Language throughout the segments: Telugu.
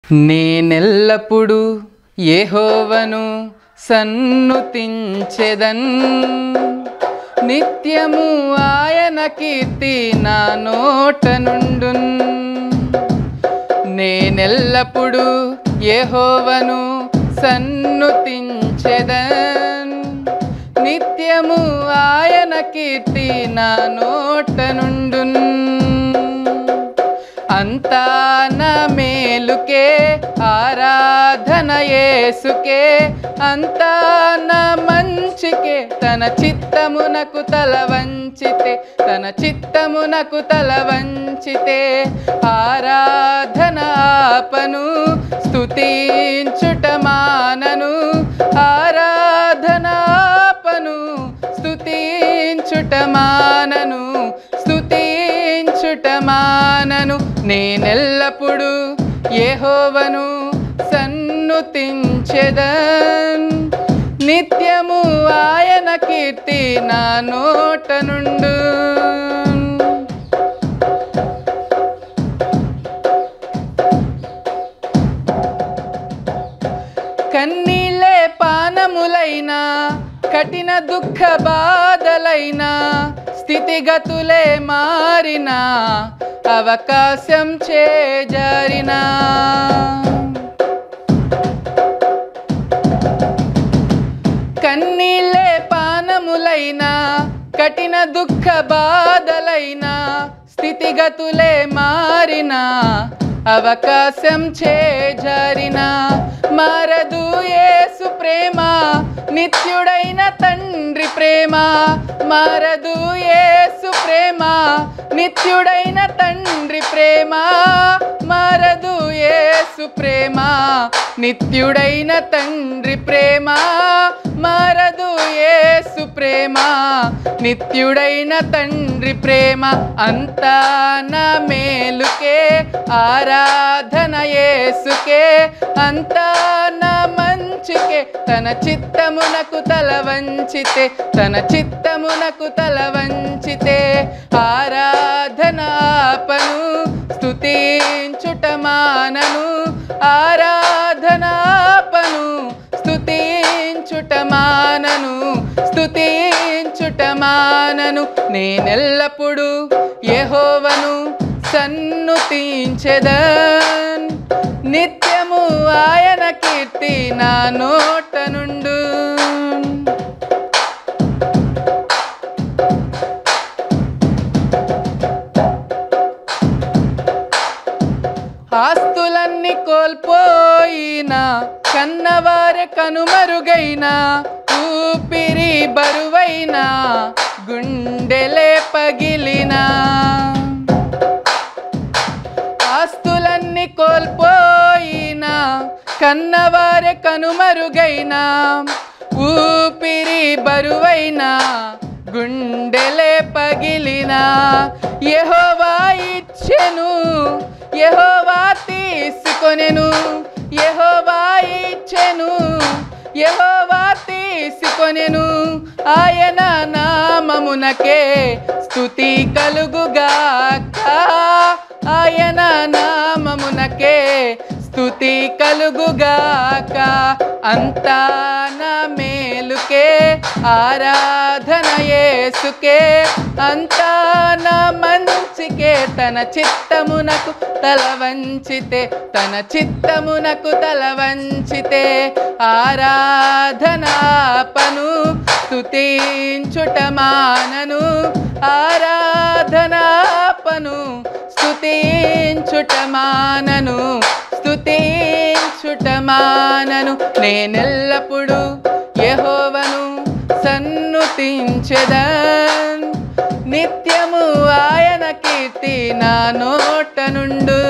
నేనెల్లప్పుడు యెహోవను సన్నుతించెదన్ నిత్యము ఆయన కీర్తి నా నోట నుండున్ నేనెల్లప్పుడు యెహోవను సన్నుతించెదన్ నిత్యము ఆయన కీర్తి నా నోట నుండున్ అంతా నా మేలుకే ఆరాధన యేసుకే అంతా నా మంచికే తన చిత్తమునకు తల వంచితే తన చిత్తమునకు తల వంచితే ఆరాధన ఆపను స్తుతించుట మానను ఆరాధన ఆపను స్తుతించుట మానను స్తుతించుట మానను నేనెల్లప్పుడు యెహోవను సన్నుతించెదన్ నిత్యము ఆయన కీర్తి నా నోట నుండు కన్నీళ్ళే పానములైనా కఠిన దుఃఖ బాధలైనా స్థితిగతులే మారినా అవకాశం చేజారినా కన్నీళ్ళే పానములైనా కఠిన దుఃఖ బాధలైనా స్థితిగతులే మారినా అవకాశం చేజారినా మారదు యేసు ప్రేమ నిత్యుడైన తండ్రి ప్రేమ మారదు యేసు ప్రేమ నిత్యుడైన తండ్రి ప్రేమ మారదు యేసు ప్రేమ నిత్యుడైన తండ్రి ప్రేమ మారదు యేసు ప్రేమ నిత్యుడైన తండ్రి ప్రేమ అంతా నా మేలుకే ఆరాధన యేసుకే అంతా నా మంచికే తన చిత్తమునకు తల వంచితే తన చిత్తమునకు తల వంచితే ఆరాధనాపను స్తుతించుట మానను ఆరాధనాపను స్తుతించుట మానను స్తుతించుట మానను నేనెల్లప్పుడు యెహోవను సన్నుతించెదన్ నిత్యము ఆయన కీర్తి నా నోట నుండు ఆస్తులన్నీ కోల్పోయినా కన్నవారె కనుమరుగైనా ఊపిరి బరువైనా గుండెలే పగిలినా ఆస్తులన్నీ కోల్పోయినా కన్నవారె కనుమరుగైనా ఊపిరి బరువైనా గుండెలే పగిలినా యెహోవా ఇచ్చెను యెహోవా తీసుకొనెను యెహోవా ఇచ్చెను యెహోవా తీసుకొనెను ఆయన నామమునకే స్తుతి కలుగుగాక ఆయన నామమునకే స్తుతి కలుగుగాక అంతా నా మేలుకే ఆరాధన యేసుకే అంతా నా మంచికే తన చిత్తమునకు తల వంచితే తన చిత్తమునకు తల వంచితే ఆరాధనాపను స్తుతించుట మానను ఆరాధనాపను స్తుతించుట మానను స్తుతించుట మానను నేనెల్లప్పుడు యెహోవను సన్నుతించెదన్ నిత్యము ఆయన కీర్తి నా నోట నుండు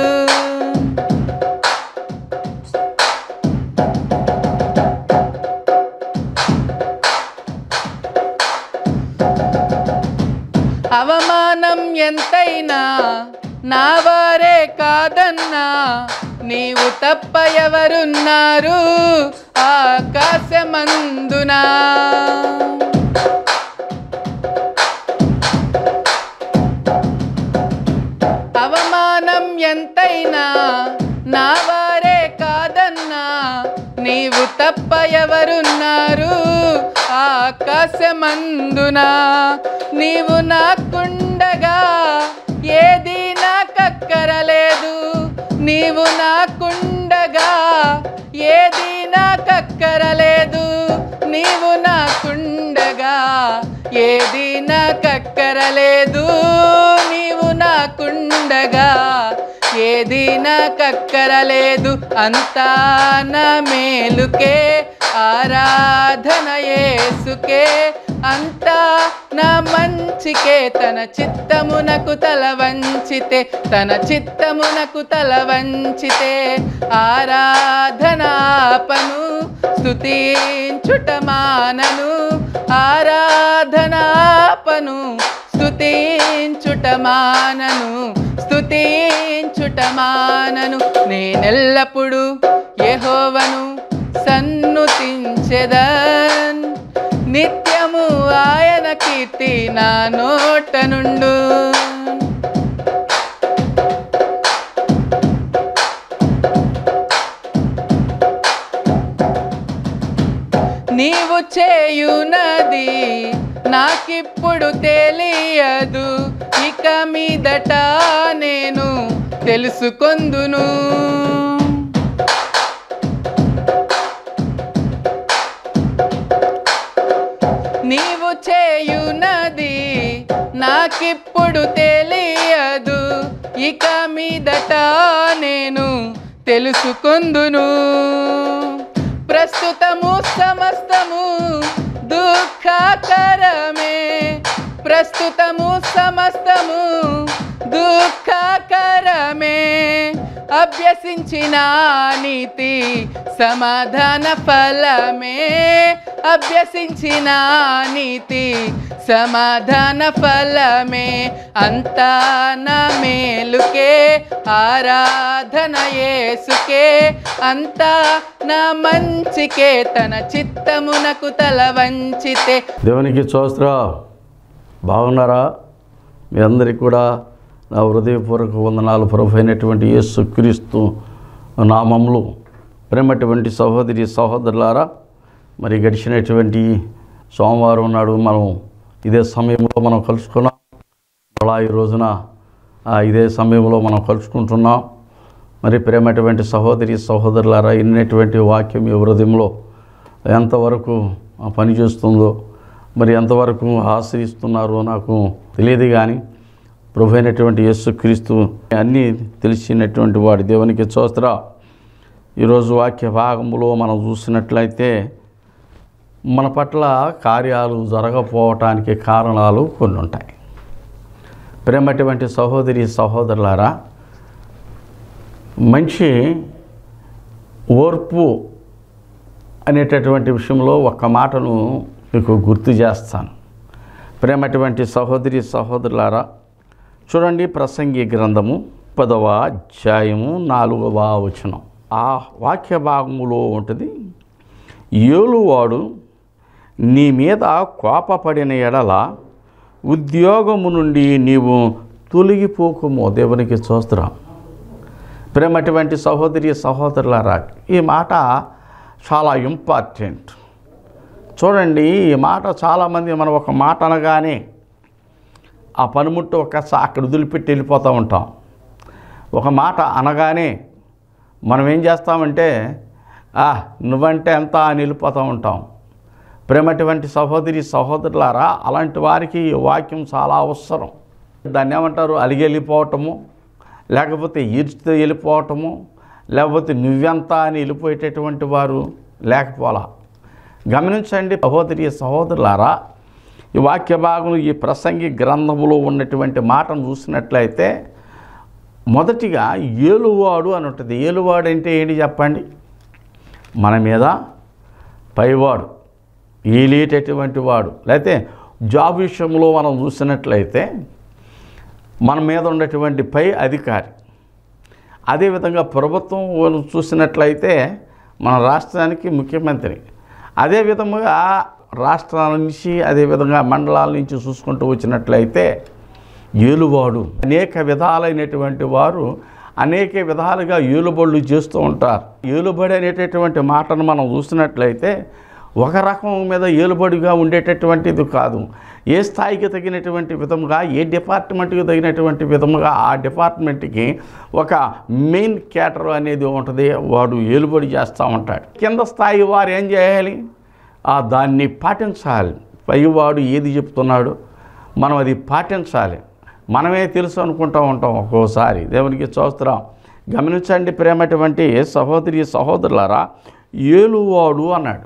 అవమానం ఎంతైనా నా వారే కాదన్నా నీవు తప్ప ఎవరున్నారు ఆకాశమందునా అవమానం ఎంతైనా నా వారే నీవు తప్ప ఎవరున్నారు ఆకాశమందున నీవు నాకుండగా ఏది నాకక్కరలేదు నీవు నాకుండగా ఏది నాకక్కరలేదు నీవు నాకుండగా ఏది నాకక్కరలేదు నీవు నాకుండగా ఏది నాకక్కరలేదు అంతా నా మేలుకే ఆరాధన యేసుకే అంతా నా మంచికే తన చిత్తమునకు తల వంచితే తన చిత్తమునకు తల వంచితే ఆరాధనాపను స్తుతించుట మానను ఆరాధనాపను స్తుతించుట మానను స్తుతించుట మానను నేనెల్లప్పుడు యెహోవను సన్నుతించెదన్ నిత్యము ఆయన కీర్తి నా నోట నుండు నీవు చేయునది నాకిప్పుడు తెలియదు ఇక మీదట నేను తెలుసుకొందును నీవు చేయునది నాకిప్పుడు తెలియదు ఇక మీదట నేను తెలుసుకొందును ప్రస్తుతము సమస్తము దుఃఖకరమే ప్రస్తుతము సమస్తము దుఃఖకరమే అభ్యసించిన నీతి సమాధాన ఫలమే అభ్యసించిన నీతి సమాధాన ఫలమే అంతా నా మేలుకే ఆరాధన యేసుకే అంతా నా మంచికే తన చిత్తమునకు తల వంచితే దేవునికి చోస్త్ర బాగున్నారా మీ అందరికీ కూడా నా హృదయపూర్వక వందనాలు ప్రభు అయినటువంటి యేసు క్రీస్తు నామములు ప్రేమటువంటి సహోదరి సహోదరులారా మరి గడిచినటువంటి సోమవారం నాడు మనం ఇదే సమయంలో మనం కలుసుకున్నాం అలా ఈ రోజున ఆ, ఇదే సమయంలో మనం కలుసుకుంటున్నాం మరి ప్రేమటువంటి సహోదరి సహోదరులారా ఇన్నటువంటి వాక్యం ఈ హృదయంలో ఎంతవరకు ఆ పని చేస్తుందో మరి ఎంతవరకు ఆశ్రయిస్తున్నారో నాకు తెలియదు కానీ ప్రభు అయినటువంటి యేసుక్రీస్తు అన్నీ తెలిసినటువంటి వాడి దేవునికి చోస్త్రా ఈరోజు వాక్య భాగంలో మనం చూసినట్లయితే మన పట్ల కార్యాలు జరగపోవటానికి కారణాలు కొన్ని ఉంటాయి ప్రేమటువంటి సహోదరి సహోదరులారా మంచి ఓర్పు అనేటటువంటి విషయంలో ఒక మాటను మీకు గుర్తు చేస్తాను ప్రేమటువంటి సహోదరి సహోదరులారా చూడండి ప్రసంగి గ్రంథము పదవ అధ్యాయము నాలుగవ వచనం ఆ వాక్య భాగములో ఉంటుంది ఏలువాడు నీ మీద కోపపడిన ఎడల ఉద్యోగము నుండి నీవు తొలగిపోకుమో దేవునికి చూస్తున్నాం ప్రేమటువంటి సహోదరి సహోదరులారా ఈ మాట చాలా ఇంపార్టెంట్ చూడండి ఈ మాట చాలామంది మనం ఒక మాట అనగానే ఆ పనిముట్టు ఒక్కసారి అక్కడ వదిలిపెట్టి వెళ్ళిపోతూ ఉంటాం ఒక మాట అనగానే మనం ఏం చేస్తామంటే ఆ నువ్వంటే ఎంత అని వెళ్ళిపోతూ ఉంటాం ప్రేమటువంటి సహోదరి సహోదరులారా అలాంటి వారికి ఈ వాక్యం చాలా అవసరం దాన్ని ఏమంటారు అలిగి వెళ్ళిపోవటము లేకపోతే ఈడ్చితో వెళ్ళిపోవటము లేకపోతే నువ్వెంత అని వెళ్ళిపోయేటటువంటి వారు లేకపోలా గమనించండి సహోదరి సహోదరులారా ఈ వాక్య భాగం ఈ ప్రసంగి గ్రంథములో ఉన్నటువంటి మాటను చూసినట్లయితే మొదటిగా ఏలువాడు అని ఉంటుంది ఏలువాడు అంటే ఏంటి చెప్పండి మన మీద పైవాడు ఏలేటటువంటి వాడు లేకపోతే జాబ్ విషయంలో మనం చూసినట్లయితే మన మీద ఉన్నటువంటి పై అధికారి అదేవిధంగా ప్రభుత్వం వాళ్ళు చూసినట్లయితే మన రాష్ట్రానికి ముఖ్యమంత్రి అదే విధముగా రాష్ట్రాల నుంచి అదేవిధంగా మండలాల నుంచి చూసుకుంటూ వచ్చినట్లయితే ఏలువాడు అనేక విధాలైనటువంటి వారు అనేక విధాలుగా ఏలుబడులు చేస్తూ ఉంటారు ఏలుబడి అనేటటువంటి మాటను మనం చూసినట్లయితే ఒక రకం మీద ఏలుబడిగా ఉండేటటువంటిది కాదు ఏ స్థాయికి తగినటువంటి విధముగా ఏ డిపార్ట్మెంట్కి తగినటువంటి విధముగా ఆ డిపార్ట్మెంట్కి ఒక మెయిన్ క్యాటర్ అనేది ఉంటుంది వాడు ఏలుబడి చేస్తూ ఉంటాడు కింద స్థాయి వారు ఏం చేయాలి ఆ దాన్ని పాటించాలి పైవాడు ఏది చెప్తున్నాడు మనం అది పాటించాలి మనమే తెలుసు అనుకుంటూ ఉంటాం ఒక్కోసారి దేవునికి చూస్తున్నాం గమనించండి ప్రేమటువంటి సహోదరి సహోదరులారా ఏలువాడు అన్నాడు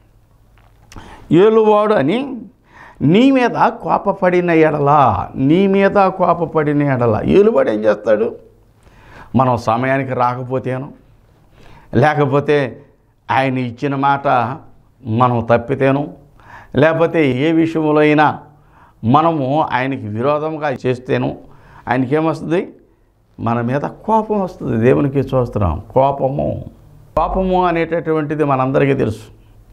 ఏలువాడు అని నీ మీద కోపపడిన ఎడల నీ మీద కోపపడిన ఎడల ఏలువాడు ఏం చేస్తాడు మనం సమయానికి రాకపోతేను లేకపోతే ఆయన ఇచ్చిన మాట మనం తప్పితేను లేకపోతే ఏ విషయంలో అయినా మనము ఆయనకి విరోధంగా చేస్తేను ఆయనకి ఏమొస్తుంది మన మీద కోపం వస్తుంది దేవునికి చూస్తున్నాం కోపము కోపము అనేటటువంటిది మనందరికీ తెలుసు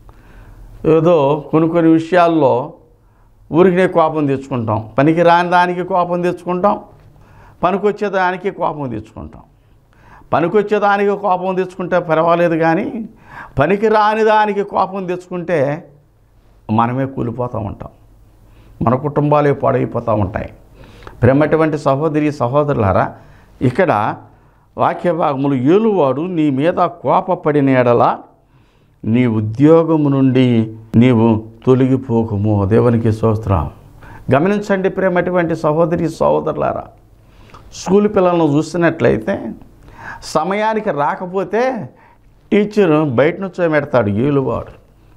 ఏదో కొన్ని కొన్ని విషయాల్లో ఊరికినే కోపం తెచ్చుకుంటాం పనికి రాని దానికి కోపం తెచ్చుకుంటాం పనికొచ్చే దానికి కోపం తెచ్చుకుంటాం పనికొచ్చే దానికి కోపం తెచ్చుకుంటే పర్వాలేదు కానీ పనికి రాని దానికి కోపం తెచ్చుకుంటే మనమే కూలిపోతూ ఉంటాం మన కుటుంబాలే పాడైపోతూ ఉంటాయి ప్రేమటువంటి సహోదరి సహోదరులారా ఇక్కడ వాక్య భాగములు ఏలువాడు నీ మీద కోపపడిన ఎడల నీ ఉద్యోగము నుండి నీవు తొలగిపోకము దేవునికి స్తోత్రం గమనించండి ప్రేమటువంటి సహోదరి సహోదరులారా స్కూల్ పిల్లలను చూసినట్లయితే సమయానికి రాకపోతే టీచర్ బయట నుంచో పెడతాడు ఏలువాడు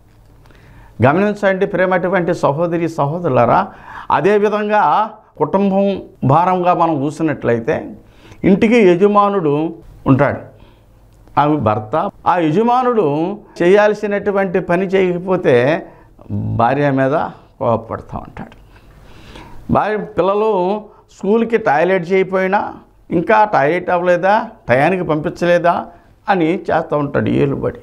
గమనించండి ప్రేమటువంటి సహోదరి సహోదరులారా అదేవిధంగా కుటుంబం భారంగా మనం చూసినట్లయితే ఇంటికి యజమానుడు ఉంటాడు ఆమె భర్త ఆ యజమానుడు చేయాల్సినటువంటి పని చేయకపోతే భార్య మీద కోపపడుతూ ఉంటాడు భార్య పిల్లలు స్కూల్కి టాయిలెట్ చేయకపోయినా ఇంకా టాయిలెట్ అవ్వలేదా టయానికి పంపించలేదా అని చేస్తూ ఉంటాడు ఏలుబడి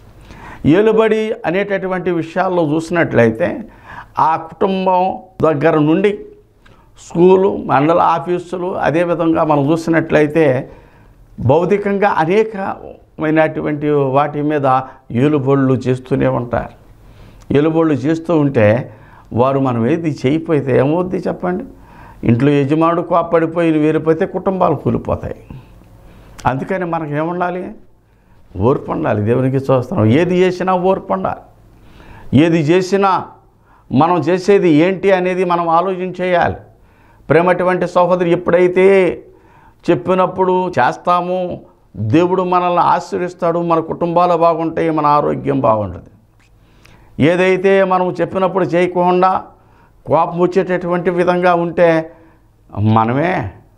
ఏలుబడి అనేటటువంటి విషయాల్లో చూసినట్లయితే ఆ కుటుంబం దగ్గర నుండి స్కూలు మండల ఆఫీసులు అదేవిధంగా మనం చూసినట్లయితే భౌతికంగా అనేకమైనటువంటి వాటి మీద ఏలుబడులు చేస్తూనే ఉంటారు ఏలుబడులు చేస్తూ ఉంటే వారు మనం ఏది చేయకపోతే ఏమవుద్ది చెప్పండి ఇంట్లో యజమానుడు కోప్పడిపోయి వేరిపోతే కుటుంబాలు కూలిపోతాయి అందుకని మనకు ఏముండాలి ఓర్పు ఉండాలి దేవునికి చూస్తున్నాం ఏది చేసినా ఓర్పు ఉండాలి ఏది చేసినా మనం చేసేది ఏంటి అనేది మనం ఆలోచన చేయాలి ప్రేమటువంటి సహోదరి ఎప్పుడైతే చెప్పినప్పుడు చేస్తామో దేవుడు మనల్ని ఆశీర్విస్తాడు మన కుటుంబాలు బాగుంటాయి మన ఆరోగ్యం బాగుంటుంది ఏదైతే మనం చెప్పినప్పుడు చేయకుండా కోపం వచ్చేటటువంటి విధంగా ఉంటే మనమే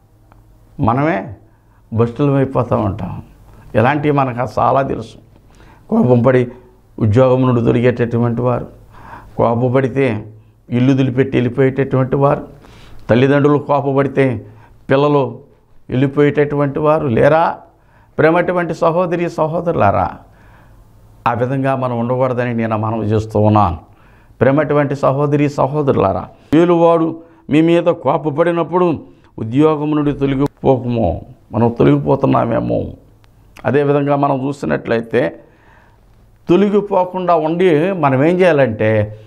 మనమే బస్టులం అయిపోతూ ఉంటాం ఇలాంటివి మనకు చాలా తెలుసు కోపం పడి ఉద్యోగం నుండి దొరికేటటువంటి వారు కోపపడితే ఇల్లు దులిపెట్టి వెళ్ళిపోయేటటువంటి వారు తల్లిదండ్రులు కోపపడితే పిల్లలు వెళ్ళిపోయేటటువంటి వారు లేరా ప్రేమటువంటి సహోదరి సహోదరులారా ఆ విధంగా మనం ఉండకూడదని నేను మనవి చేస్తూ ఉన్నాను ప్రేమటువంటి సహోదరి సహోదరులారా వీలువాడు మీ మీద కోపపడినప్పుడు ఉద్యోగం నుండి తొలగిపోకము మనం తొలగిపోతున్నామేమో అదేవిధంగా మనం చూసినట్లయితే తొలగిపోకుండా ఉండి మనం ఏం చేయాలంటే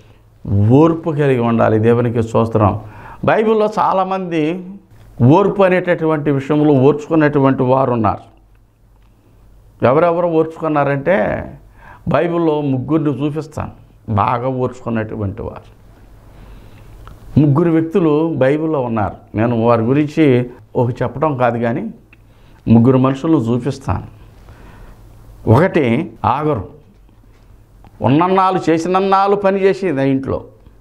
ఓర్పు కలిగి ఉండాలి దేవునికి చూస్తున్నాం బైబిల్లో చాలామంది ఓర్పు అనేటటువంటి విషయంలో ఓర్చుకునేటువంటి వారు ఉన్నారు ఎవరెవరు ఓర్చుకున్నారంటే బైబిల్లో ముగ్గురిని చూపిస్తాను బాగా ఓర్చుకున్నటువంటి వారు ముగ్గురు వ్యక్తులు బైబిల్లో ఉన్నారు నేను వారి గురించి ఒక చెప్పడం కాదు కానీ ముగ్గురు మనుషులను చూపిస్తాను ఒకటి ఆగరు ఉన్నన్నాళ్ళు చేసినన్నాళ్ళు పని చేసింది ఆ ఇంట్లో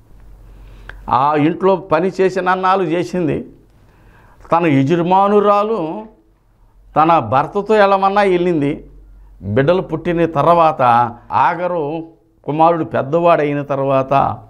ఆ ఇంట్లో పని చేసినన్నాళ్ళు చేసింది తన యజమానురాలు తన భర్తతో వెళ్ళమన్నా వెళ్ళింది బిడ్డలు పుట్టిన తర్వాత ఆగరు కుమారుడు పెద్దవాడైన తర్వాత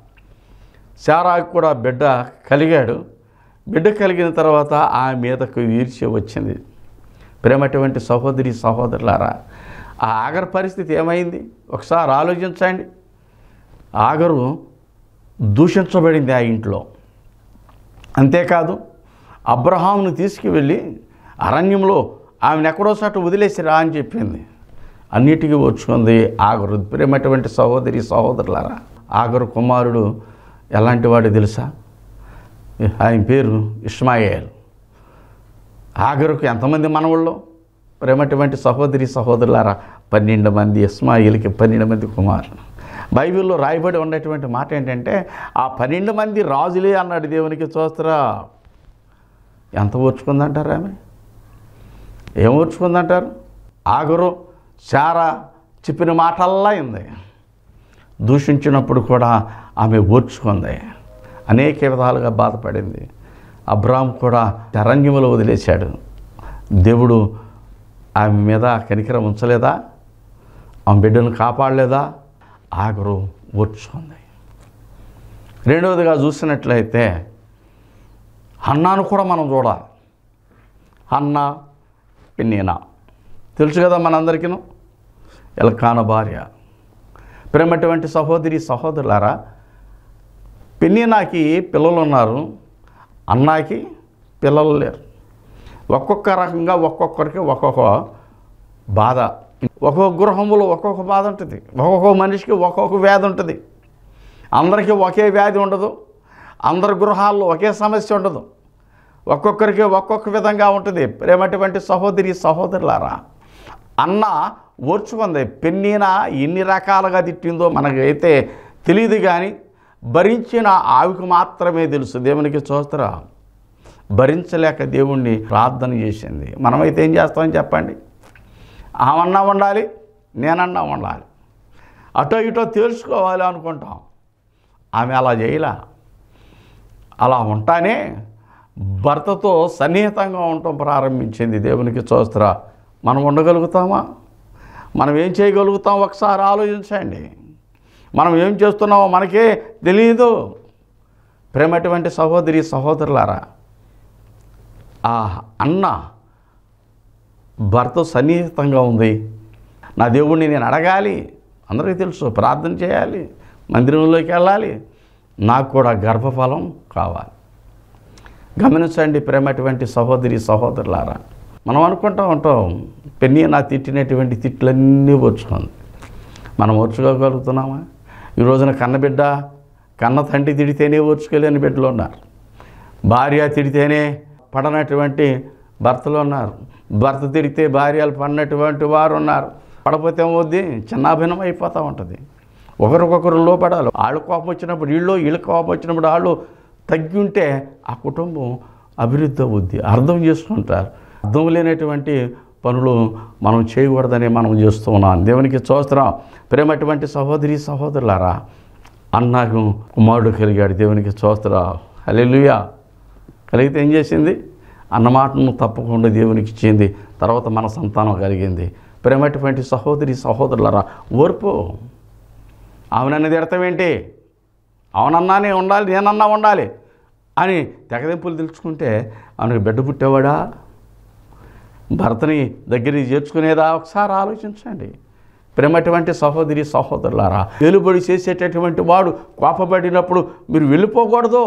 శారాకు కూడా బిడ్డ కలిగాడు బిడ్డ కలిగిన తర్వాత ఆ మీదకు ఈర్ష్య వచ్చింది ప్రేమటువంటి సహోదరి సహోదరులారా ఆ ఆగరు పరిస్థితి ఏమైంది ఒకసారి ఆలోచించండి ఆగరు దూషించబడింది ఆ ఇంట్లో అంతేకాదు అబ్రహామును తీసుకువెళ్ళి అరణ్యంలో ఆమెను ఎక్కడో చోట వదిలేసి రా అని చెప్పింది అన్నిటికీ వచ్చుకుంది ఆగరు ప్రేమటువంటి సహోదరి సహోదరులారా ఆగరు కుమారుడు ఎలాంటి వాడు తెలుసా ఆయన పేరు ఇస్మాయేల్ ఆగరుకు ఎంతమంది మనవాళ్ళు ప్రేమటువంటి సహోదరి సహోదరులారా పన్నెండు మంది ఇస్మాయిల్కి పన్నెండు మంది కుమారులు బైబిల్లో రాయబడి ఉన్నటువంటి మాట ఏంటంటే ఆ పన్నెండు మంది రాజులే అన్నాడు దేవునికి చూస్తారా ఎంత ఓర్చుకుందంటారు ఆమె ఏం ఓర్చుకుందంటారు ఆగరు చారా చెప్పిన మాటల్లా అయింది దూషించినప్పుడు కూడా ఆమె ఓర్చుకుంది అనేక విధాలుగా బాధపడింది అబ్రామ్ కూడా అరణ్యములో వదిలేశాడు దేవుడు ఆమె మీద కనికరం ఉంచలేదా ఆమె బిడ్డను కాపాడలేదా ఆగరు ఓర్చుకుంది రెండవదిగా చూసినట్లయితే హన్నాను కూడా మనం చూడాలి హన్న పిన్నీనా తెలుసు కదా మనందరికీను ఎలకాన భార్య ప్రేమటువంటి సహోదరి సహోదరులారా పిన్నీనాకి పిల్లలు ఉన్నారు అన్నాకి పిల్లలు లేరు ఒక్కొక్క రకంగా ఒక్కొక్కరికి ఒక్కొక్క బాధ ఒక్కొక్క గృహంలో ఒక్కొక్క బాధ ఉంటుంది ఒక్కొక్క మనిషికి ఒక్కొక్క వ్యాధి ఉంటుంది అందరికీ ఒకే వ్యాధి ఉండదు అందరి గృహాల్లో ఒకే సమస్య ఉండదు ఒక్కొక్కరికి ఒక్కొక్క విధంగా ఉంటుంది ప్రేమటువంటి సహోదరి సహోదరులారా అన్న ఓర్చుకుంది పెన్నీన ఎన్ని రకాలుగా తిట్టిందో మనకైతే తెలియదు కానీ భరించిన ఆవికి మాత్రమే తెలుసు దేవునికి చూస్తారా భరించలేక దేవుణ్ణి ప్రార్థన చేసింది మనమైతే ఏం చేస్తామని చెప్పండి ఆమన్నా ఉండాలి నేనన్నా ఉండాలి అటో ఇటో తేల్చుకోవాలి అనుకుంటాం ఆమె అలా చేయలా అలా ఉంటానే భర్తతో సన్నిహితంగా ఉండటం ప్రారంభించింది దేవునికి చూస్తారా మనం ఉండగలుగుతామా మనం ఏం చేయగలుగుతాం ఒకసారి ఆలోచించండి మనం ఏం చేస్తున్నామో మనకే తెలియదు ప్రేమటువంటి సహోదరి సహోదరులారా ఆ అన్న భర్త సన్నిహితంగా ఉంది నా దేవుణ్ణి నేను అడగాలి అందరికీ తెలుసు ప్రార్థన చేయాలి మందిరంలోకి వెళ్ళాలి నాకు కూడా గర్భఫలం కావాలి గమనించండి ప్రేమటువంటి సహోదరి సహోదరులారా మనం అనుకుంటూ ఉంటాం పెన్ని నా తిట్టినటువంటి తిట్లన్నీ ఓర్చుకుంది మనం ఓర్చుకోగలుగుతున్నామా ఈ రోజున కన్నబిడ్డ కన్న తండ్రి తిడితేనే ఓర్చుకోలేని బిడ్డలు ఉన్నారు భార్య తిడితేనే పడనటువంటి భర్తలు ఉన్నారు భర్త తిడితే భార్యలు పడినటువంటి వారు ఉన్నారు పడపోతే ఏమవుద్ది చిన్నాభిన్నం అయిపోతూ ఉంటుంది ఒకరికొకరు లోపడాలి వాళ్ళు కోపం వచ్చినప్పుడు వీళ్ళు వీళ్ళ కోపం వచ్చినప్పుడు వాళ్ళు తగ్గి ఉంటే ఆ కుటుంబం అభివృద్ధి అవుద్ది అర్థం చేసుకుంటారు అర్థం లేనటువంటి పనులు మనం చేయకూడదని మనం చేస్తూ ఉన్నాం దేవునికి చూస్తున్నాం ప్రేమటువంటి సహోదరి సహోదరులారా అన్నకు కుమారుడు కలిగాడు దేవునికి చూస్తురా హల్లెలూయా కలిగితే ఏం చేసింది అన్నమాటను తప్పకుండా దేవునికి ఇచ్చింది తర్వాత మన సంతానం కలిగింది ప్రేమటువంటి సహోదరి సహోదరులరా ఓర్పు ఆమెనన్నది అర్థం ఏంటి అవునన్నానే ఉండాలి నేనన్నా ఉండాలి అని తెగదెంపులు తెలుసుకుంటే ఆమెకు బిడ్డ పుట్టేవాడా భర్తని దగ్గరికి చేర్చుకునేదా ఒకసారి ఆలోచించండి ప్రేమటువంటి సహోదరి సహోదరులారా వెలుబడి చేసేటటువంటి వాడు కోపపడినప్పుడు మీరు వెళ్ళిపోకూడదు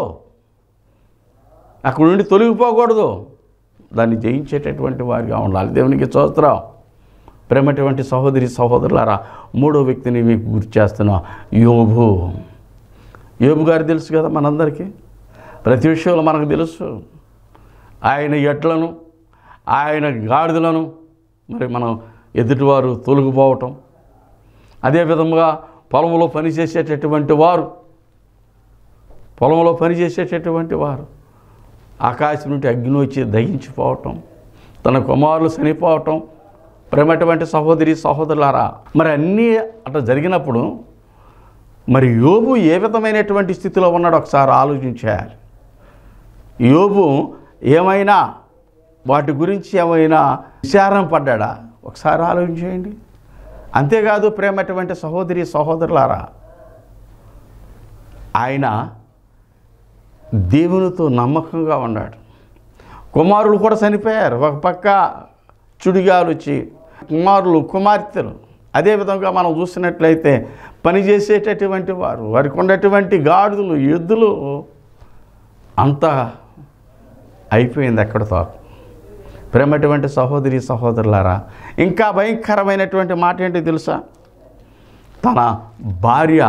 అక్కడ నుండి తొలగిపోకూడదు దాన్ని జయించేటటువంటి వారిగా ఉండాలి దేవునికి చూస్తున్నాం ప్రేమటువంటి సహోదరి సహోదరులారా మూడో వ్యక్తిని మీకు గుర్తు చేస్తున్నా యోబు యోబు గారు తెలుసు కదా మనందరికీ ప్రతి విషయంలో మనకు తెలుసు ఆయన ఎట్లను ఆయన గాడిదలను మరి మనం ఎదుటివారు తొలగిపోవటం అదే విధముగా పొలంలో పనిచేసేటటువంటి వారు పొలంలో పనిచేసేటటువంటి వారు ఆకాశం నుండి అగ్ని వచ్చి దహించిపోవటం తన కుమారులు చనిపోవటం ప్రేమటువంటి సహోదరి సహోదరులారా మరి అన్నీ అట్లా జరిగినప్పుడు మరి యోబు ఏ విధమైనటువంటి స్థితిలో ఉన్నాడో ఒకసారి ఆలోచించేయాలి యోబు ఏమైనా వాటి గురించి ఏమైనా విచారం పడ్డాడా ఒకసారి ఆలోచించేయండి అంతేకాదు ప్రేమటువంటి సహోదరి సహోదరులారా ఆయన దేవునితో నమ్మకంగా ఉన్నాడు కుమారులు కూడా చనిపోయారు ఒక పక్క చుడిగాలు వచ్చి కుమారులు కుమార్తెలు అదేవిధంగా మనం చూసినట్లయితే పనిచేసేటటువంటి వారు వారికి ఉన్నటువంటి గాడిదలు ఎద్దులు అంతా అయిపోయింది ఎక్కడితో ప్రేమటువంటి సహోదరి సహోదరులారా ఇంకా భయంకరమైనటువంటి మాట ఏంటి తెలుసా తన భార్య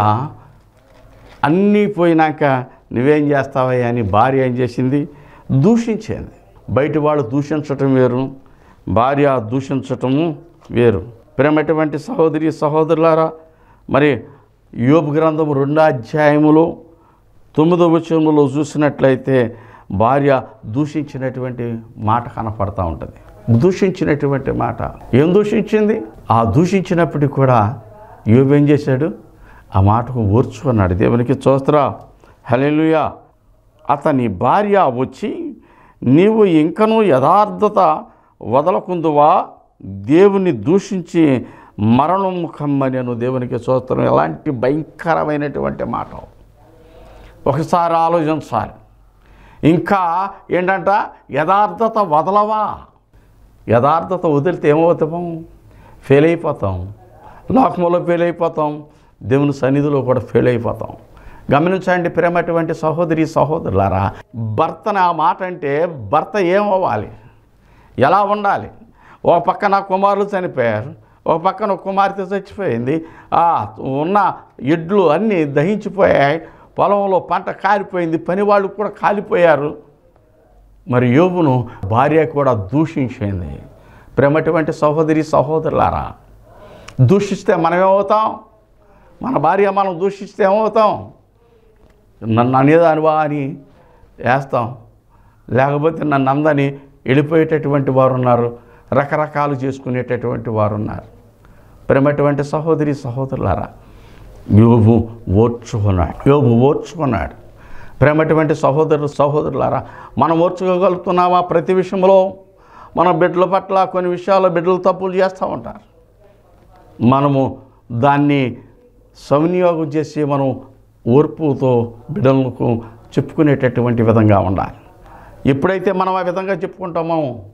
అన్నీ పోయినాక నువ్వేం చేస్తావయ్యా అని భార్య ఏం చేసింది దూషించింది బయట వాళ్ళు దూషించటం వేరు భార్య దూషించటము వేరు ప్రేమటువంటి సహోదరి సహోదరులారా మరి యోబు గ్రంథం రెండో అధ్యాయములో తొమ్మిదో వచనంలో చూసినట్లయితే భార్య దూషించినటువంటి మాట కనపడతా ఉంటుంది దూషించినటువంటి మాట ఏం దూషించింది ఆ దూషించినప్పటికీ కూడా యోబు ఏం చేశాడు ఆ మాటకు ఓర్చుకున్నాడు దేవునికి చూస్తరా హల్లెలూయా అతని భార్య వచ్చి నీవు ఇంకనూ యథార్థత వదలకుందువా దేవుని దూషించి మరణముఖమ్మని దేవునికి చూస్తున్నాం ఎలాంటి భయంకరమైనటువంటి మాట ఒకసారి ఆలోచించాలి ఇంకా ఏంటంట యథార్థత వదలవా యథార్థత వదిలితే ఏమవుతాము ఫెయిల్ అయిపోతాం లోకంలో ఫెయిల్ అయిపోతాం దేవుని సన్నిధిలో కూడా ఫెయిల్ అయిపోతాం గమనించండి ప్రేమటువంటి సహోదరి సహోదరులారా భర్తని ఆ మాట అంటే భర్త ఏమవ్వాలి ఎలా ఉండాలి ఒక పక్కన కుమారులు చనిపోయారు ఒక పక్కన ఒక కుమార్తె చచ్చిపోయింది ఆ ఉన్న ఎడ్లు అన్నీ దహించిపోయాయి పొలంలో పంట కాలిపోయింది పనివాళ్ళు కూడా కాలిపోయారు మరి యోబును భార్య కూడా దూషించింది ప్రేమటువంటి సహోదరి సహోదరులారా దూషిస్తే మనం ఏమవుతాం మన భార్య మనం దూషిస్తే ఏమవుతాం నన్ను అనేదానివా అని వేస్తాం లేకపోతే నన్ను అందని వెళ్ళిపోయేటటువంటి వారు ఉన్నారు రకరకాలు చేసుకునేటటువంటి వారు ఉన్నారు ప్రేమటువంటి సహోదరి సహోదరులారా యోబు ఓర్చుకున్నాడు యోబు ఓర్చుకున్నాడు ప్రేమటువంటి సహోదరు సహోదరులారా మనం ఓర్చుకోగలుగుతున్నామా ప్రతి విషయంలో మన బిడ్డల పట్ల కొన్ని విషయాల్లో బిడ్డలు తప్పులు చేస్తూ ఉంటారు మనము దాన్ని సవినియోగం చేసి మనం ఓర్పుతో బిడ్డలకు చెప్పుకునేటటువంటి విధంగా ఉండాలి ఎప్పుడైతే మనం ఆ విధంగా చెప్పుకుంటామో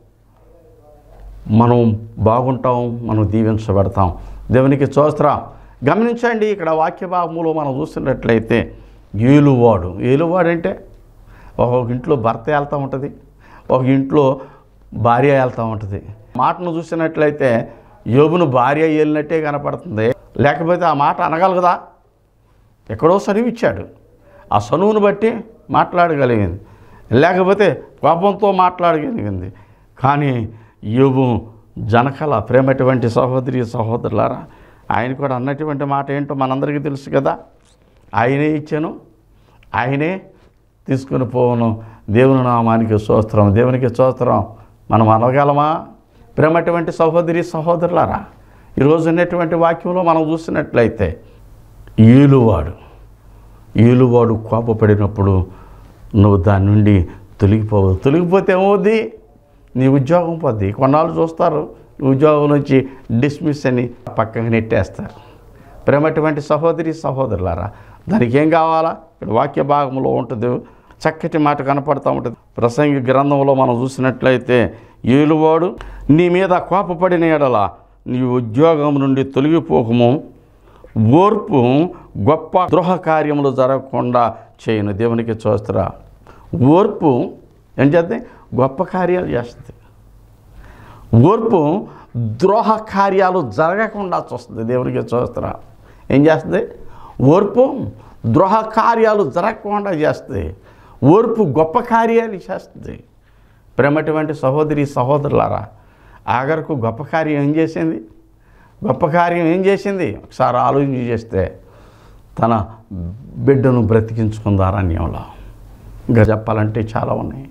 మనం బాగుంటాం మనం దీవించబడతాం దేవునికి చూస్త్రా గమనించండి ఇక్కడ వాక్య భాగములో మనం చూస్తున్నట్లయితే ఏలువాడు ఏలువాడు అంటే ఒక ఇంట్లో భర్త వెళ్తూ ఉంటుంది ఒక ఇంట్లో భార్య వెళ్తూ ఉంటుంది మాటను చూసినట్లయితే యోబును భార్య ఏలినట్టే కనపడుతుంది లేకపోతే ఆ మాట అనగలగదా ఎక్కడో సనువు ఇచ్చాడు ఆ సనువును బట్టి మాట్లాడగలిగింది లేకపోతే కోపంతో మాట్లాడగలిగింది కానీ యోబు జనకల ప్రేమటువంటి సహోదరి సహోదరులారా ఆయన కూడా అన్నటువంటి మాట ఏంటో మనందరికీ తెలుసు కదా ఆయనే ఇచ్చాను ఆయనే తీసుకుని పోవను దేవుని నామానికి స్తోత్రం దేవునికి స్తోత్రం మనం అనగలమా ప్రేమటువంటి సహోదరి సహోదరులారా ఈరోజు ఉన్నటువంటి వాక్యంలో మనం చూసినట్లయితే ఏలువాడు ఏలువాడు కోపపడినప్పుడు నువ్వు దాని నుండి తొలగిపోవు తొలగిపోతే ఏమవుద్ది నీ ఉద్యోగం పోద్ది కొన్నాళ్ళు చూస్తారు నీ ఉద్యోగం నుంచి డిస్మిస్ అని పక్కకి నెట్టేస్తారు ప్రేమటువంటి సహోదరి సహోదరులారా దానికి ఏం కావాలా ఇక్కడ వాక్య భాగంలో ఉంటుంది చక్కటి మాట కనపడుతూ ఉంటుంది ప్రసంగి గ్రంథంలో మనం చూసినట్లయితే ఏలువాడు నీ మీద కోపపడిన ఎడల నీ ఉద్యోగం నుండి తొలగిపోకము ఓర్పు గొప్ప ద్రోహ కార్యములు జరగకుండా చేయను దేవునికి చూస్తురా ఓర్పు ఏం చేస్తే గొప్ప కార్యాలు చేస్తుంది ఓర్పు ద్రోహ కార్యాలు జరగకుండా చూస్తుంది దేవునికి చూస్తురా ఏం చేస్తుంది ఓర్పు ద్రోహ కార్యాలు జరగకుండా చేస్తుంది ఓర్పు గొప్ప కార్యాలు చేస్తుంది ప్రేమటువంటి సహోదరి సహోదరులారా ఆఖరకు గొప్ప కార్యం ఏం చేసింది గొప్ప కార్యం ఏం చేసింది ఒకసారి ఆలోచన చేస్తే తన బిడ్డను బ్రతికించుకుంది అరణ్యంలో ఇంకా చెప్పాలంటే చాలా ఉన్నాయి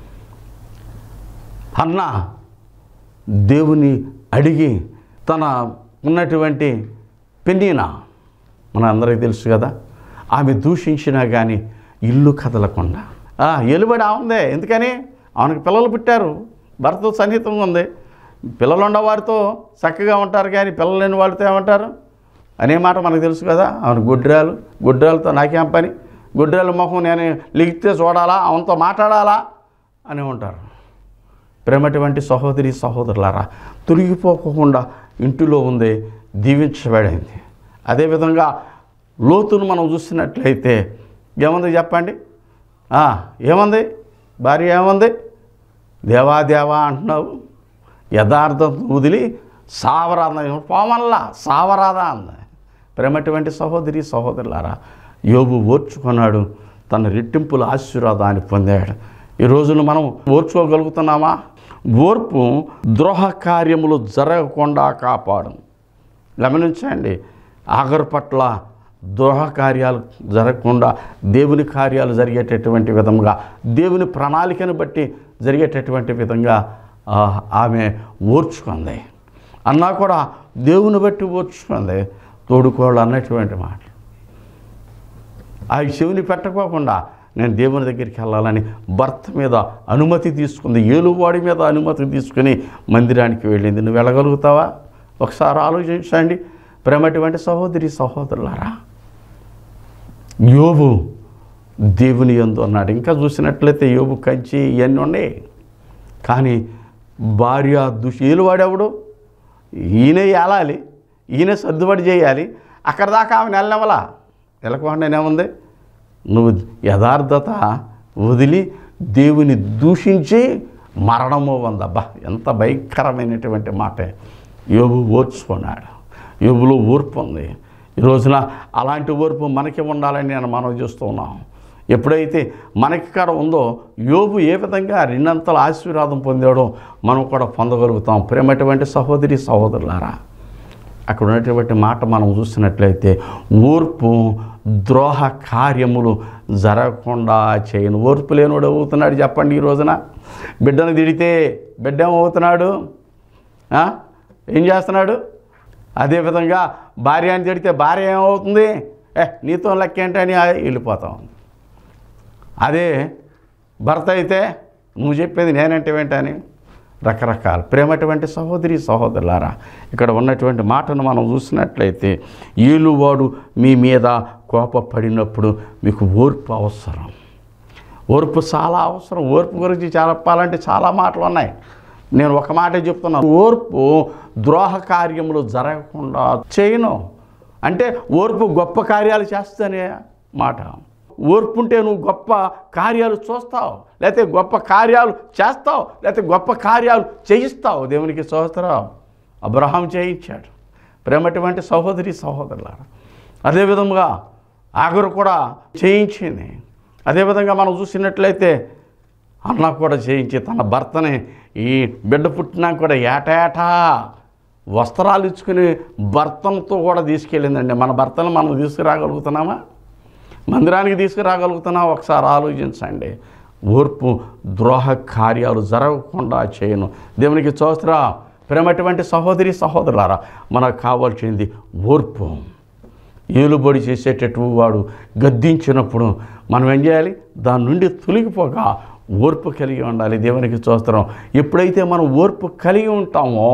అన్న దేవుని అడిగి తన ఉన్నటువంటి పెన్నీన మన అందరికీ తెలుసు కదా ఆమె దూషించినా కానీ ఇల్లు కదలకుండా ఆ, ఎలుబడి ఆమెదే ఎందుకని ఆమెకు పిల్లలు పుట్టారు భర్త సన్నిహితంగా ఉంది పిల్లలు ఉన్న వారితో చక్కగా ఉంటారు కానీ పిల్లలు లేని వారితో ఏమంటారు అనే మాట మనకు తెలుసు కదా అవును గుడ్రాలు గుడ్రాలతో నాకేం పని గుడ్రాల ముఖం నేను లిగితే చూడాలా ఆమెతో మాట్లాడాలా అని ఉంటారు ప్రేమటువంటి సహోదరి సహోదరులారా తొలగిపోకుండా ఇంటిలో ఉంది దీవించబడింది అదేవిధంగా లోతును మనం చూసినట్లయితే ఏముంది చెప్పండి ఆ, ఏముంది భార్య ఏముంది దేవా దేవా అంటున్నావు యథార్థం వదిలి సావరాద పోమల్లా సావరాదా అంది ప్రేమటువంటి సహోదరి సహోదరులారా యోబు ఓర్చుకున్నాడు తన రెట్టింపుల ఆశీర్వాదాన్ని పొందాడు ఈ రోజున మనం ఓర్చుకోగలుగుతున్నామా ఓర్పు ద్రోహ కార్యములు జరగకుండా కాపాడు గమనించండి ఆఖరు పట్ల ద్రోహ కార్యాలు జరగకుండా దేవుని కార్యాలు జరిగేటటువంటి విధంగా దేవుని ప్రణాళికను బట్టి జరిగేటటువంటి విధంగా ఆ, ఆమె ఓర్చుకుంది అన్నా కూడా దేవుని బట్టి ఓర్చుకుంది తోడుకోళ్ళు అన్నటువంటి మాట ఆ చెవిని పెట్టకోకుండా నేను దేవుని దగ్గరికి వెళ్ళాలని భర్త మీద అనుమతి తీసుకుంది ఏలువాడి మీద అనుమతి తీసుకుని మందిరానికి వెళ్ళింది నువ్వు వెళ్ళగలుగుతావా ఒకసారి ఆలోచించండి ప్రేమటువంటి సహోదరి సహోదరులారా యోబు దేవుని ఎందు అన్నాడు ఇంకా చూసినట్లయితే యోబు కంచి ఇవన్నీ ఉన్నాయి కానీ భార్య దుష్ ఏలువాడెవడు ఈయనే ఏలాలి ఈయనే సర్దుబాటు చేయాలి అక్కడ దాకా ఆమె నెలనెవలా వెళ్ళకుండానేముంది నువ్వు యథార్థత వదిలి దేవుని దూషించి మరణము ఉందబ్బా ఎంత భయంకరమైనటువంటి మాట యోబు ఓర్చుకున్నాడు యోబులో ఓర్పు ఉంది ఈ రోజున అలాంటి ఓర్పు మనకి ఉండాలని నేను మనం చూస్తూ ఉన్నాం ఎప్పుడైతే మనకి కాడ ఉందో యోబు ఏ విధంగా రెండంతల ఆశీర్వాదం పొందాడో మనం కూడా పొందగలుగుతాం ప్రేమటువంటి సహోదరి సహోదరులారా అక్కడ ఉన్నటువంటి మాట మనం చూసినట్లయితే ఓర్పు ద్రోహ కార్యములు జరగకుండా చేయను ఓర్పు లేనివాడు అవుతున్నాడు చెప్పండి ఈ రోజున బిడ్డను తిడితే బిడ్డ ఏమవుతున్నాడు ఆ? ఏం చేస్తున్నాడు అదేవిధంగా భార్యని తిడితే భార్య ఏమవుతుంది ఏ నీతో లెక్క ఏంటని వెళ్ళిపోతాం అదే భర్త అయితే నువ్వు చెప్పేది నేనంటే ఏంటని రకరకాల ప్రేమటువంటి సహోదరి సహోదరులారా ఇక్కడ ఉన్నటువంటి మాటను మనం చూసినట్లయితే ఏలువాడు మీ మీద కోపపడినప్పుడు మీకు ఓర్పు అవసరం ఓర్పు చాలా అవసరం ఓర్పు గురించి చాలా చెప్పాలంటే చాలా మాటలు ఉన్నాయి నేను ఒక మాట చెప్తున్నాను ఓర్పు ద్రోహ కార్యములు జరగకుండా చేయను అంటే ఓర్పు గొప్ప కార్యాలు చేస్తేనే మాట ఓర్పు ఉంటే నువ్వు గొప్ప కార్యాలు చూస్తావు లేకపోతే గొప్ప కార్యాలు చేస్తావు లేకపోతే గొప్ప కార్యాలు చేయిస్తావు దేవునికి స్తోత్రం అబ్రహాం చేయించాడు ప్రేమటువంటి సహోదరి సహోదరులారా అదేవిధంగా ఆగరు కూడా చేయించింది అదేవిధంగా మనం చూసినట్లయితే అన్న కూడా చేయించి తన భర్తని ఈ బిడ్డ పుట్టినాక కూడా ఏటేటా వస్త్రాలు ఇచ్చుకుని భర్తలతో కూడా తీసుకెళ్ళిందండి మన భర్తను మనం తీసుకురాగలుగుతున్నామా మందిరానికి తీసుకురాగలుగుతున్నా ఒకసారి ఆలోచించండి ఓర్పు ద్రోహ కార్యాలు జరగకుండా చేయను దేవునికి చోస్త్రా ప్రేమటువంటి సహోదరి సహోదరులారా మనకు కావాల్సింది ఓర్పు ఏలుబడి చేసేటట్టు వాడు గద్దించినప్పుడు మనం ఏం చేయాలి దాని నుండి తొలగిపోక ఓర్పు కలిగి ఉండాలి దేవునికి చూస్తున్నాం ఎప్పుడైతే మనం ఓర్పు కలిగి ఉంటామో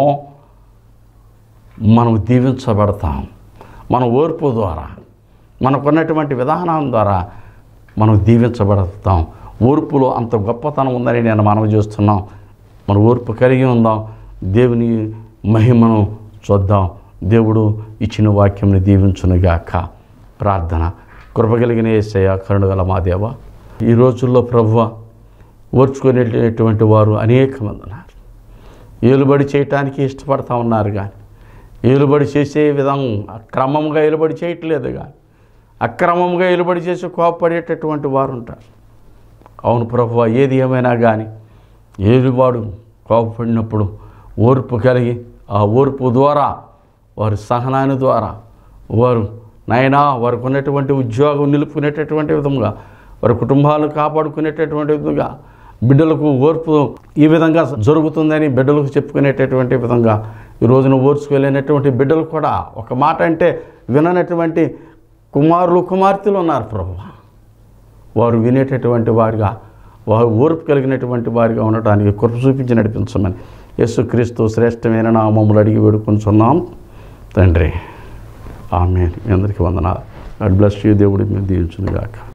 మనం దీవించబడతాం మన ఓర్పు ద్వారా మనకున్నటువంటి విధానం ద్వారా మనం దీవించబడతాం ఓర్పులో అంత గొప్పతనం ఉందని నేను మనవి చేస్తున్నాం మన ఓర్పు కలిగి ఉందాం దేవుని మహిమను చూద్దాం దేవుడు ఇచ్చిన వాక్యంని దీవించునుగాక ప్రార్థన కృపగలిగిన ఏసయ్య కరుణగల మా దేవ ఈ రోజుల్లో ప్రభువ ఓర్చుకునేటటువంటి వారు అనేక మంది ఉన్నారు ఏలుబడి చేయటానికి ఇష్టపడతా ఉన్నారు కానీ ఏలుబడి చేసే విధం క్రమంగా ఏలుబడి చేయట్లేదు కానీ అక్రమంగా ఏలుబడి చేసి కోపపడేటటువంటి వారు ఉంటారు అవును ప్రభువ ఏది ఏమైనా కానీ ఏలువాడు కోపపడినప్పుడు ఓర్పు కలిగి ఆ ఓర్పు ద్వారా వారి సహనాన్ని ద్వారా వారు నాయనా వారికి ఉన్నటువంటి ఉద్యోగం నిలుపుకునేటటువంటి విధంగా వారి కుటుంబాలను కాపాడుకునేటటువంటి విధంగా బిడ్డలకు ఓర్పు ఈ విధంగా జరుగుతుందని బిడ్డలకు చెప్పుకునేటటువంటి విధంగా ఈ రోజున ఓర్చుకోలేనటువంటి బిడ్డలు కూడా ఒక మాట అంటే విననటువంటి కుమారులు కుమార్తెలు ఉన్నారు ప్రభు వారు వినేటటువంటి వారిగా వారు ఓర్పు కలిగినటువంటి వారిగా ఉండటానికి కృప చూపించి నడిపించమని యేసుక్రీస్తు శ్రేష్టమైన నామములు అడిగి వేడుకుంటున్నాం తండ్రి ఆమె మీ అందరికీ వందనాలు గాడ్ బ్లెస్ యూ దేవుడి మీద దీవించునుగాక